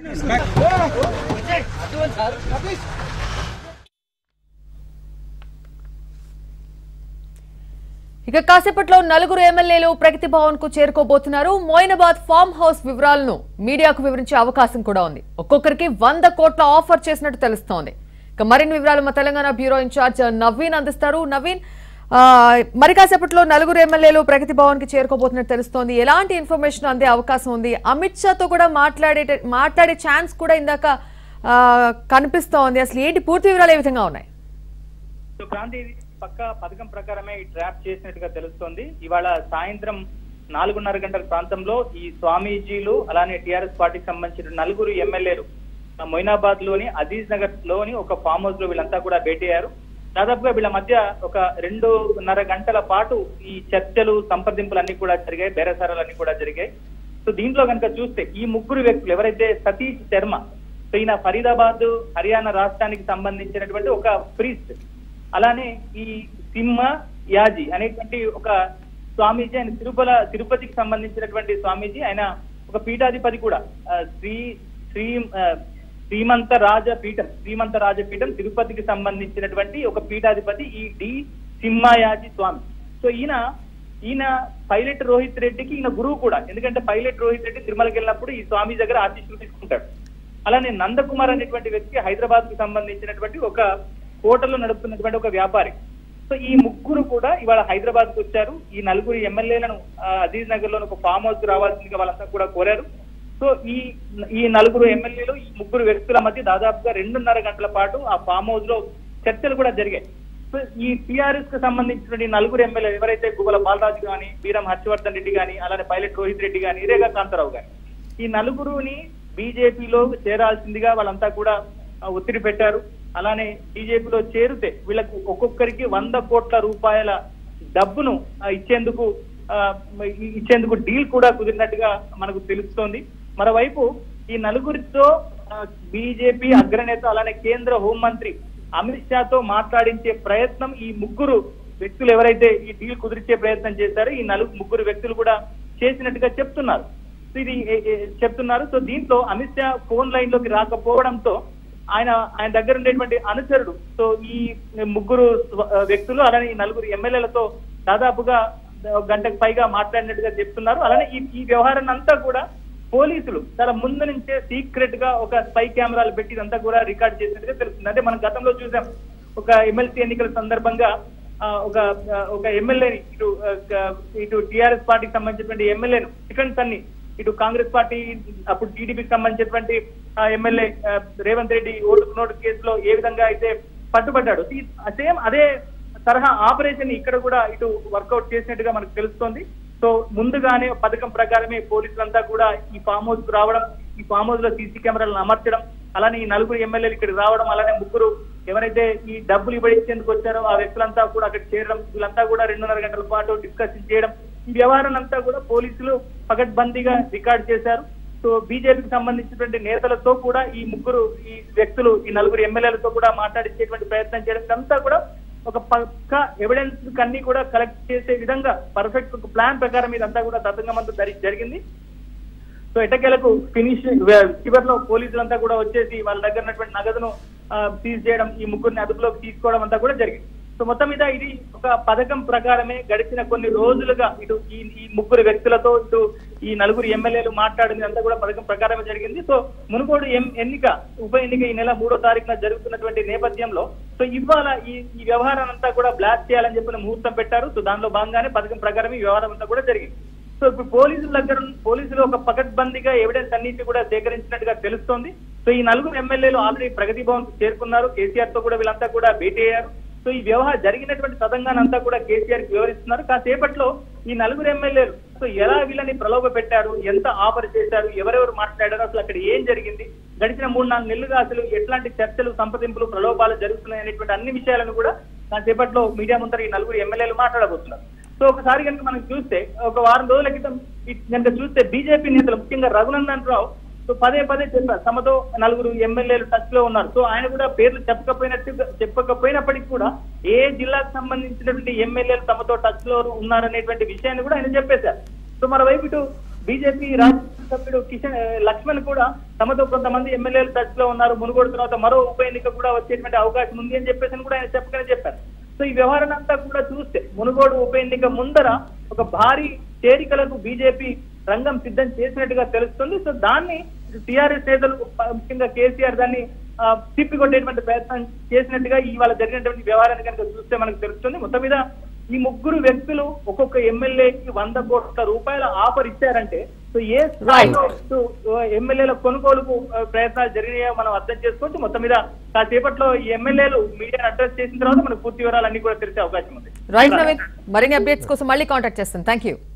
ఇక కాసేపట్లో నలుగురు ఎమ్మెల్యేలు ప్రగతి భవన్ కు చేరుకోబోతున్నారు మోయినాబాద్ ఫామ్ హౌస్ వివరాలను మీడియాకు వివరించే అవకాశం కూడా ఉంది ఒక్కొక్కరికి వంద కోట్ల ఆఫర్ చేసినట్టు తెలుస్తోంది ఇక మరిన్ని వివరాలు మా తెలంగాణ బ్యూరో ఇన్ఛార్జ్ నవీన్ అందిస్తారు నవీన్ ఆ, మరి కాసేపట్లో నలుగురు ఎమ్మెల్యేలు ప్రగతి భవన్ కి చేరుకోబోతున్నట్టు తెలుస్తోంది ఎలాంటి ఇన్ఫర్మేషన్ అందే అవకాశం ఉంది అమిత్ షాతో కూడా మాట్లాడే మాట్లాడే ఛాన్స్ కూడా ఇందాక ఆ, కనిపిస్తోంది అసలు ఏంటి పూర్తి వివరాలు ఏ విధంగా ఉన్నాయి సో క్రాంతి ఇది పక్క పథకం ప్రకారమే ఈ ట్రాప్ చేసినట్టుగా తెలుస్తోంది ఇవాళ సాయంత్రం నాలుగున్నర గంటల ప్రాంతంలో ఈ స్వామీజీలు అలానే టిఆర్ఎస్ పార్టీకి సంబంధించిన నలుగురు ఎమ్మెల్యేలు మొయినాబాద్ లోని అజీజ్ నగర్ లోని ఒక ఫామ్ హౌస్ లో వీళ్ళంతా కూడా భేటీ అయ్యారు దాదాపుగా వీళ్ళ మధ్య ఒక రెండున్నర గంటల పాటు ఈ చర్చలు సంప్రదింపులు అన్ని కూడా జరిగాయి బేరసారాలు అన్ని కూడా జరిగాయి సో దీంట్లో కనుక చూస్తే ఈ ముగ్గురు వ్యక్తులు ఎవరైతే సతీష్ శర్మ సో ఈయన ఫరీదాబాద్ హర్యానా రాష్ట్రానికి సంబంధించినటువంటి ఒక ప్రీస్ట్ అలానే ఈ సింహ యాజీ అనేటువంటి ఒక స్వామీజీ ఆయన తిరుపల తిరుపతికి సంబంధించినటువంటి స్వామీజీ ఆయన ఒక పీఠాధిపతి కూడా ఆ, శ్రీ శ్రీ ఆ, శ్రీమంత రాజపీఠం శ్రీమంత రాజపీఠం తిరుపతికి సంబంధించినటువంటి ఒక పీఠాధిపతి ఈ డి సింహాయాజీ స్వామి సో ఈయన ఈయన పైలట్ రోహిత్ రెడ్డికి ఈయన గురువు కూడా ఎందుకంటే పైలట్ రోహిత్ రెడ్డి తిరుమలకి వెళ్ళినప్పుడు ఈ స్వామి దగ్గర ఆశీస్సులు తీసుకుంటాడు అలానే నందకుమార్ అనేటువంటి వ్యక్తి హైదరాబాద్ కు సంబంధించినటువంటి ఒక హోటల్లో నడుపుతున్నటువంటి ఒక వ్యాపారి సో ఈ ముగ్గురు కూడా ఇవాళ హైదరాబాద్ కు వచ్చారు ఈ నలుగురు ఎమ్మెల్యేలను అజీజ్ నగర్ లోని ఒక ఫామ్ హౌస్ కు రావాల్సిందిగా వాళ్ళంతా కూడా కోరారు సో ఈ ఈ నలుగురు ఎమ్మెల్యేలు ఈ ముగ్గురు వ్యక్తుల మధ్య దాదాపుగా రెండున్నర గంటల పాటు ఆ ఫామ్ హౌస్ లో చర్చలు కూడా జరిగాయి సో ఈ టిఆర్ఎస్ కు సంబంధించినటువంటి నలుగురు ఎమ్మెల్యేలు ఎవరైతే గుబల బాలరాజు గాని వీరం హర్షవర్ధన్ రెడ్డి గాని అలానే పైలట్ రోహిత్ రెడ్డి గాని రేగా కాంతారావు గాని ఈ నలుగురుని బీజేపీలో చేరాల్సిందిగా వాళ్ళంతా కూడా ఆ, ఒత్తిడి పెట్టారు అలానే బీజేపీలో చేరితే వీళ్ళకు ఒక్కొక్కరికి వంద కోట్ల రూపాయల డబ్బును ఆ, ఇచ్చేందుకు ఆ, ఇ- ఇచ్చేందుకు డీల్ కూడా కుదిరినట్టుగా మనకు తెలుస్తోంది మరోవైపు ఈ నలుగురితో బీజేపీ అగ్రనేత అలానే కేంద్ర హోంమంత్రి అమిత్ షాతో మాట్లాడించే ప్రయత్నం ఈ ముగ్గురు వ్యక్తులు ఎవరైతే ఈ డీల్ కుదిరించే ప్రయత్నం చేశారో ఈ నలుగు ముగ్గురు వ్యక్తులు కూడా చేసినట్టుగా చెప్తున్నారు సో ఇది ఏ- ఏ- చెప్తున్నారు సో దీంట్లో అమిత్ షా ఫోన్ లైన్ లోకి రాకపోవడంతో ఆయన ఆయన దగ్గర ఉండేటువంటి అనుచరుడు సో ఈ ముగ్గురు స్వ- వ్యక్తులు అలానే ఈ నలుగురు ఎమ్మెల్యేలతో దాదాపుగా ఒక గంటకు పైగా మాట్లాడినట్టుగా చెప్తున్నారు అలానే ఈ ఈ వ్యవహారాన్ని అంతా కూడా పోలీసులు చాలా ముందు నుంచే సీక్రెట్ గా ఒక స్పై కెమెరాలు పెట్టి ఇదంతా కూడా రికార్డ్ చేసినట్టుగా తెలుస్తుంది అంటే మనం గతంలో చూసాం ఒక ఎమ్మెల్సీ ఎన్నికల సందర్భంగా ఆ, ఒక ఆ, ఒక ఎమ్మెల్యేని ఇటు ఆ, క- ఇటు టిఆర్ఎస్ పార్టీకి సంబంధించినటువంటి ఎమ్మెల్యేను టిఫెన్స్ అన్ని ఇటు కాంగ్రెస్ పార్టీ అప్పుడు టీడీపీకి సంబంధించినటువంటి ఆ, ఎమ్మెల్యే ఆ, రేవంత్ రెడ్డి ఓటు నోటు కేసులో ఏ విధంగా అయితే పట్టుబడ్డాడు సేమ్ అదే తరహా ఆపరేషన్ ఇక్కడ కూడా ఇటు వర్కౌట్ చేసినట్టుగా మనకు తెలుస్తోంది సో ముందుగానే పథకం ప్రకారమే పోలీసులంతా కూడా ఈ ఫామ్ హౌస్ కు రావడం ఈ ఫామ్ హౌస్ లో సీసీ కెమెరాలను అమర్చడం అలానే ఈ నలుగురు ఎమ్మెల్యేలు ఇక్కడికి రావడం అలానే ముగ్గురు ఎవరైతే ఈ డబ్బులు ఇవ్వడిచ్చేందుకు వచ్చారో ఆ వ్యక్తులంతా కూడా అక్కడ చేరడం వీళ్ళంతా కూడా రెండున్నర గంటల పాటు డిస్కషన్ చేయడం ఈ వ్యవహారం అంతా కూడా పోలీసులు పకడ్బందీగా రికార్డ్ చేశారు సో బీజేపీకి సంబంధించినటువంటి నేతలతో కూడా ఈ ముగ్గురు ఈ వ్యక్తులు ఈ నలుగురు ఎమ్మెల్యేలతో కూడా మాట్లాడించేటువంటి ప్రయత్నం చేయడం ఇదంతా కూడా ఒక పక్క ఎవిడెన్స్ కన్నీ కూడా కలెక్ట్ చేసే విధంగా పర్ఫెక్ట్ ఒక ప్లాన్ ప్రకారం ఇదంతా కూడా తతంగమంతా జరి- జరిగింది సో ఎటకేలకు ఫినిష్ చివరిలో పోలీసులంతా కూడా వచ్చేసి వాళ్ళ దగ్గర ఉన్నటువంటి నగదును సీజ్ చేయడం ఈ ముగ్గురిని అదుపులోకి తీసుకోవడం అంతా కూడా జరిగింది సో మొత్తం మీద ఇది ఒక పథకం ప్రకారమే గడిచిన కొన్ని రోజులుగా ఇటు ఈ ఈ ముగ్గురు వ్యక్తులతో ఇటు ఈ నలుగురు ఎమ్మెల్యేలు మాట్లాడింది అంతా కూడా పథకం ప్రకారమే జరిగింది సో మునుగోడు ఎం- ఎన్నిక ఉప ఎన్నిక ఈ నెల మూడో తారీఖున జరుగుతున్నటువంటి నేపథ్యంలో సో ఇవాళ ఈ ఈ వ్యవహారం అంతా కూడా బ్లాక్ చేయాలని చెప్పిన ముహూర్తం పెట్టారు సో దానిలో భాగంగానే పథకం ప్రకారం ఈ వ్యవహారం అంతా కూడా జరిగింది సో ఇప్పుడు పోలీసుల దగ్గర పోలీసులు ఒక పకడ్బందీగా ఎవిడెన్స్ అన్నింటి కూడా సేకరించినట్టుగా తెలుస్తోంది సో ఈ నలుగురు ఎమ్మెల్యేలు ఆల్రెడీ ప్రగతి భవన్ కు చేరుకున్నారు కేసీఆర్ తో కూడా వీళ్ళంతా కూడా భేటీ అయ్యారు సో ఈ వ్యవహారం జరిగినటువంటి తదంగాన్ని అంతా కూడా కేసీఆర్ కి వివరిస్తున్నారు కాసేపట్లో ఈ నలుగురు ఎమ్మెల్యేలు సో ఎలా వీళ్ళని ప్రలోభ పెట్టారు ఎంత ఆఫర్ చేశారు ఎవరెవరు మాట్లాడారు అసలు అక్కడ ఏం జరిగింది గడిచిన మూడు నాలుగు నెలలుగా అసలు ఎట్లాంటి చర్చలు సంప్రదింపులు ప్రలోభాలు జరుగుతున్నాయి అనేటువంటి అన్ని విషయాలను కూడా కాసేపట్లో మీడియా ముందర ఈ నలుగురు ఎమ్మెల్యేలు మాట్లాడబోతున్నారు సో ఒకసారి కనుక మనం చూస్తే ఒక వారం రోజుల క్రితం ఈ- కనుక చూస్తే బీజేపీ నేతలు ముఖ్యంగా రఘునందన్ రావు సో పదే పదే చెప్పారు తమతో నలుగురు ఎమ్మెల్యేలు టచ్ లో ఉన్నారు సో ఆయన కూడా పేర్లు చెప్పకపోయినట్టు చెప్పకపోయినప్పటికీ కూడా ఏ జిల్లాకు సంబంధించినటువంటి ఎమ్మెల్యేలు తమతో టచ్ లో ఉన్నారనేటువంటి విషయాన్ని కూడా ఆయన చెప్పేశారు సో మరోవైపు ఇటు బీజేపీ రాష్ట్ర శాసనసభ్యుడు కిషన్ ఆ, లక్ష్మణ్ కూడా తమతో కొంతమంది ఎమ్మెల్యేలు టచ్ లో ఉన్నారు మునుగోడు తర్వాత మరో ఉప ఎన్నిక కూడా వచ్చేటువంటి అవకాశం ఉంది అని చెప్పేసి అని కూడా ఆయన చెప్పకనే చెప్పారు సో ఈ వ్యవహారం అంతా కూడా చూస్తే మునుగోడు ఉప ఎన్నిక ముందర ఒక భారీ చేరికలకు బీజేపీ రంగం సిద్ధం చేసినట్టుగా తెలుస్తుంది సో దాన్ని టిఆర్ఎస్ నేతలు ప- ముఖ్యంగా కేసీఆర్ దాన్ని ఆ, తిప్పికొట్టేటువంటి ప్రయత్నం చేసినట్టుగా ఇవాళ జరిగినటువంటి వ్యవహారాన్ని కనుక చూస్తే మనకు తెలుస్తుంది మొత్తం మీద ఈ ముగ్గురు వ్యక్తులు ఒక్కొక్క ఎమ్మెల్యేకి వంద కోట్ల రూపాయల ఆఫర్ ఇచ్చారంటే సో ఏ స్థాయిలో ఎమ్మెల్యేల కొనుగోలుకు ఆ, ప్రయత్నాలు జరిగినాయో మనం అర్థం చేసుకోవచ్చు మొత్తం మీద కాసేపట్లో ఈ ఎమ్మెల్యేలు మీడియాను అడ్రస్ చేసిన తర్వాత మనకు పూర్తి వివరాలన్నీ కూడా తెలిసే అవకాశం ఉంది రైట్ నవీన్ మరిన్ని అప్డేట్స్ కోసం మళ్ళీ కాంటాక్ట్ చేస్తాను థ్యాంక్ యూ